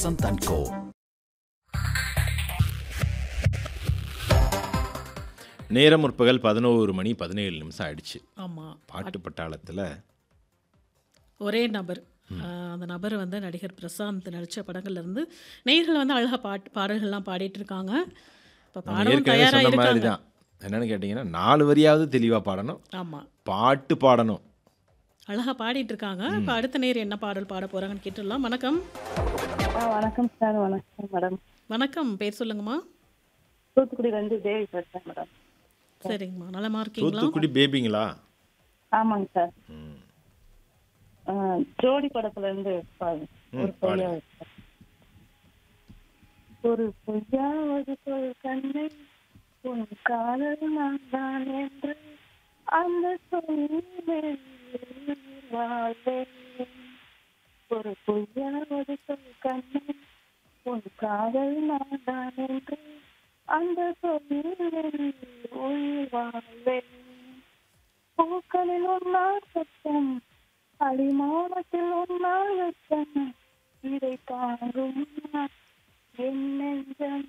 Vasanth and Co. நேரம் முற்பகல் பதினோரு மணி பதினேழு நிமிஷம் ஆயிடுச்சு ஆமாம் பாட்டு பட்டாளத்தில் ஒரே நபர் ஆஹ் அந்த நபர் வந்து நடிகர் பிரசாந்த் நடித்த படங்கள்ல இருந்து நேயர்கள் வந்து அழகாக பாட்டு பாடல்கள்லாம் பாடிட்டு இருக்காங்க இப்போ பாடவும் ஏற்கனவே தயாராக சொன்ன மாதிரி இருக்காங்க தான் என்னன்னு கேட்டிங்கன்னா நாலு வரியாவது தெளிவாக பாடணும் ஆமாம் பாட்டு பாடணும் அழகாக பாடிட்டு இருக்காங்க இப்போ அடுத்த நேர் என்ன பாடல் பாட போகிறாங்கன்னு கேட்டுடலாம் வணக்கம் ஆ வணக்கம் சார் வணக்கம் மேடம் வணக்கம் பேர் சொல்லுங்கம்மா தூத்துக்குடியிலேருந்து தேவி பேசுகிறேன் மேடம் சரிங்கம்மா நலமா இருக்கீங்களா தூத்துக்குடி பேபிங்களா ஆமாங்க சார் ம். ஆ, ஜோடி படத்துலேருந்து பாருங்க ம், ஒரு பொய்யா ஒரு பொய்யாவது சொல் கண்ணை உன் காதல் நான் தான் என்று அந்த சொல்லில் வாழ்வேன் ஒரு பொய்யாவது சொல் கண்ணை உன் காதல் நான் தான் என்று அந்த சொல்லில் உயிர் வாழ்வேன் பூக்களில் ஒன்றால் சத்தம் அடிமானத்தில் ஒன்றால் வெச்சம் இதை தாங்கும் என் நெஞ்சம்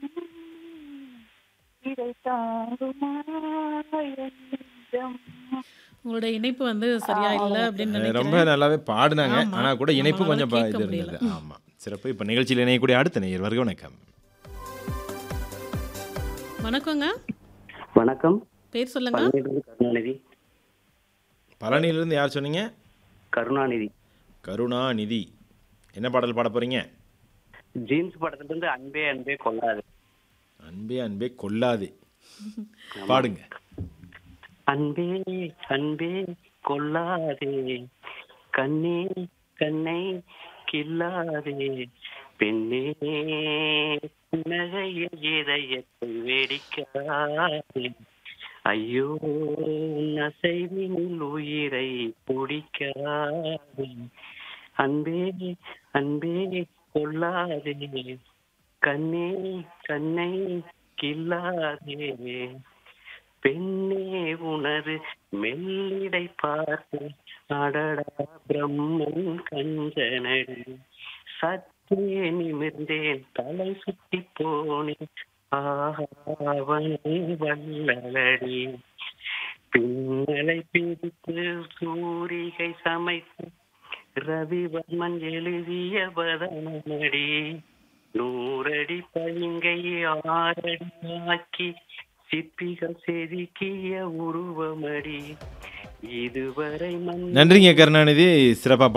இதை தாங்குமா என் நெஞ்சம் உங்களோட இணைப்பு வந்து சரியா இல்லை அப்படின்னு ரொம்ப நினைக்கிறேன் நல்லாவே பாடினாங்க ஆமா. ஆனால் கூட இணைப்பு நம்மளால கொஞ்சம் பா- கேட்க இது முடியல. இருந்தது ஆமாம் சிறப்பு இப்போ நிகழ்ச்சியில் இணையக்கூடிய அடுத்த நேயர் வருக வணக்கம் வணக்கங்க வணக்கம் பேர் சொல்லுங்க பழனியிலிருந்து கருணாநிதி பழனியிலேருந்து யார் சொன்னீங்க கருணாநிதி கருணாநிதி என்ன பாடல் பாட போகிறீங்க ஜீன்ஸ் படத்துல இருந்து அன்பே அன்பே கொள்ளாது அன்பே அன்பே கொல்லாதே பாடுங்க அன்பே அன்பே கொள்ளாதே கண்ணே கண்ணை கில்லாதே பெண்ணே நகையில் இதயத்தை வேடிக்காதே ஐயோ உன் அசைவினில் உயிரை பிடிக்காதே அன்பே அன்பே கொள்ளாதே கண்ணே கண்ணை கில்லாதே பெண்ணே உனது மெல்லிடை பார்த்து அடடா பிரம்மன் கஞ்சனடி சற்றே நிமிர்ந்தேன் தலை சுத்தி போனேன் ஆஹாவனே வல்லலடி பின்னலை பிடித்து சூரிகை சமைத்து ரவிவர்மன் எழுதிய பதனமடி நூறடி பளிங்கை ஆறடி ஆக்கி சிற்பிகள் செதுக்கிய உருவமடி இதுவரை மண் நன்றிங்க கருணாநிதி சிறப்பாக